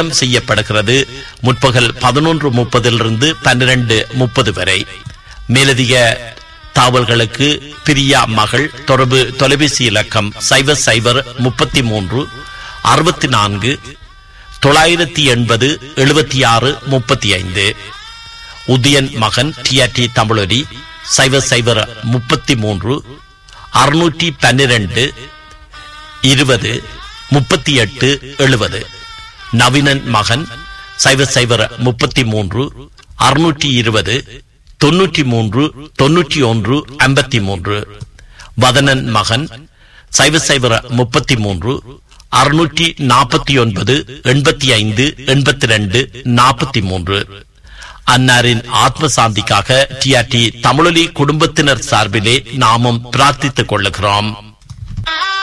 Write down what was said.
மறுஜனம் செய்யப்படுகிறது முற்பகல் பதினொன்று முப்பதிலிருந்து பன்னிரண்டு முப்பது வரை மேலதிக தாவல்களுக்கு பிரியா மகள் தொடர்பு தொலைபேசி இலக்கம் சைபர் சைபர் முப்பத்தி மூன்று அறுபத்தி நான்கு தொள்ளாயிரத்தி எண்பது எழுபத்தி ஆறு முப்பத்தி ஐந்து உதயன் மகன் டிஆர்டி தமிழொலி சைபர் சைபர் முப்பத்தி மூன்று அறுநூற்றி பன்னிரண்டு இருபது முப்பத்தி எட்டு எழுபது நவீனன் மகன் சைபர் சைபர் முப்பத்தி மூன்று அறுநூற்றி இருபது தொன்னூற்றி மூன்று தொன்னூற்றி ஒன்று ஐம்பத்தி மூன்று வதனன் மகன் சைபர் சைபர் முப்பத்தி மூன்று அறுநூற்றி நாற்பத்தி ஒன்பது எண்பத்தி ஐந்து எண்பத்தி ரெண்டு நாற்பத்தி மூன்று அன்னாரின் ஆத்ம சாந்திக்காக டிஆர்டி தமிழொலி குடும்பத்தினர் சார்பிலே நாமும் பிரார்த்தித்துக் கொள்ளுகிறோம்